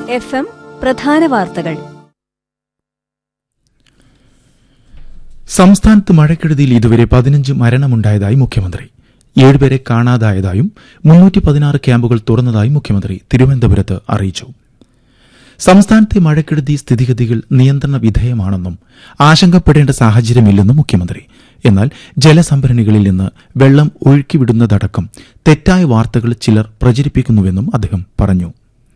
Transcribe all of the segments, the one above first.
F M പ്രധാന വാർത്തകൾ സംസ്ഥാനത്ത് മഴക്കെടുതിയിൽ ഇതുവരെ പതിനഞ്ച് മരണമുണ്ടായതായി മുഖ്യമന്ത്രി ഏഴുപേരെ കാണാതായതായും മുന്നൂറ്റി പതിനാറ് ക്യാമ്പുകൾ തുറന്നതായും മുഖ്യമന്ത്രി തിരുവനന്തപുരത്ത് അറിയിച്ചു സംസ്ഥാനത്തെ മഴക്കെടുതി സ്ഥിതിഗതികൾ നിയന്ത്രണ വിധേയമാണെന്നും ആശങ്കപ്പെടേണ്ട സാഹചര്യമില്ലെന്നും മുഖ്യമന്ത്രി എന്നാൽ ജലസംഭരണികളിൽ നിന്ന് വെള്ളം ഒഴുക്കിവിടുന്നതടക്കം തെറ്റായ വാർത്തകൾ ചിലർ പ്രചരിപ്പിക്കുന്നുവെന്നും അദ്ദേഹം പറഞ്ഞു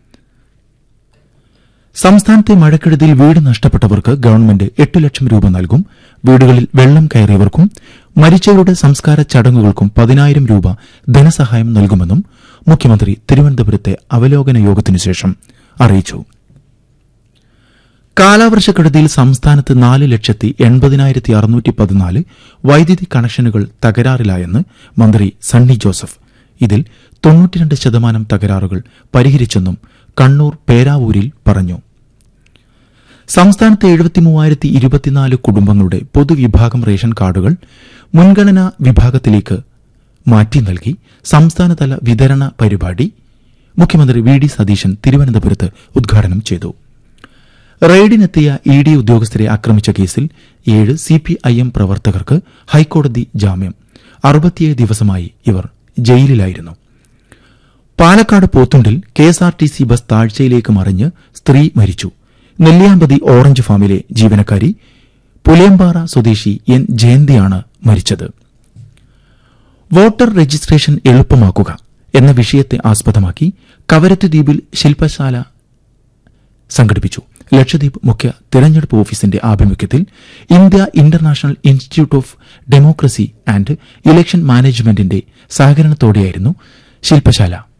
സംസ്ഥാനത്തെ മഴക്കെടുതിയിൽ വീട് നഷ്ടപ്പെട്ടവർക്ക് ഗവൺമെന്റ് എട്ട് ലക്ഷം രൂപ നൽകും വീടുകളിൽ വെള്ളം കയറിയവർക്കും മരിച്ചവരുടെ സംസ്കാര ചടങ്ങുകൾക്കും പതിനായിരം രൂപ ധനസഹായം നൽകുമെന്നും മുഖ്യമന്ത്രി തിരുവനന്തപുരത്തെ അവലോകന യോഗത്തിനു ശേഷം അറിയിച്ചു കാലാവർഷക്കെടുതിയിൽ സംസ്ഥാനത്ത് നാല് ലക്ഷത്തി എൺപതിനായിരത്തി അറുന്നൂറ്റി പതിനാല് വൈദ്യുതി കണക്ഷനുകൾ തകരാറിലായെന്ന് മന്ത്രി സണ്ണി ജോസഫ് ഇതിൽ തൊണ്ണൂറ്റിരണ്ട് ശതമാനം തകരാറുകൾ പരിഹരിച്ചെന്നും കണ്ണൂർ പേരാവൂരിൽ പറഞ്ഞു സംസ്ഥാനത്തെ എഴുപത്തിമൂവായിരത്തി ഇരുപത്തിനാല് കുടുംബങ്ങളുടെ പൊതുവിഭാഗം റേഷൻ കാർഡുകൾ മുൻഗണനാ വിഭാഗത്തിലേക്ക് മാറ്റി നൽകി സംസ്ഥാനതല വിതരണ പരിപാടി മുഖ്യമന്ത്രി വി ഡി സതീശൻ തിരുവനന്തപുരത്ത് ഉദ്ഘാടനം ചെയ്തു റെയ്ഡിനെത്തിയ ഇ ഡി ഉദ്യോഗസ്ഥരെ ആക്രമിച്ച കേസിൽ ഏഴ് സിപിഐഎം പ്രവർത്തകർക്ക് ഹൈക്കോടതി ജാമ്യം അറുപത്തിയേഴ് ദിവസമായി ഇവർ ജയിലിലായിരുന്നു പാലക്കാട് പോത്തുണ്ടിൽ കെഎസ്ആർടിസി ബസ് താഴ്ചയിലേക്ക് മറിഞ്ഞ് സ്ത്രീ മരിച്ചു നെല്ലിയാമ്പതി ഓറഞ്ച് ഫാമിലെ ജീവനക്കാരി പുലിയമ്പാറ സ്വദേശി എൻ ജയന്തിയാണ് മരിച്ചത് വോട്ടർ രജിസ്ട്രേഷൻ എളുപ്പമാക്കുക എന്ന വിഷയത്തെ ആസ്പദമാക്കി കവരത്ത് ദ്വീപിൽ ശില്പശാല സംഘടിപ്പിച്ചു ലക്ഷദ്വീപ് മുഖ്യ തെരഞ്ഞെടുപ്പ് ഓഫീസിന്റെ ആഭിമുഖ്യത്തിൽ India international institute of democracy and election മാനേജ്മെന്റിന്റെ സഹകരണത്തോടെയായിരുന്നു ശില്പശാല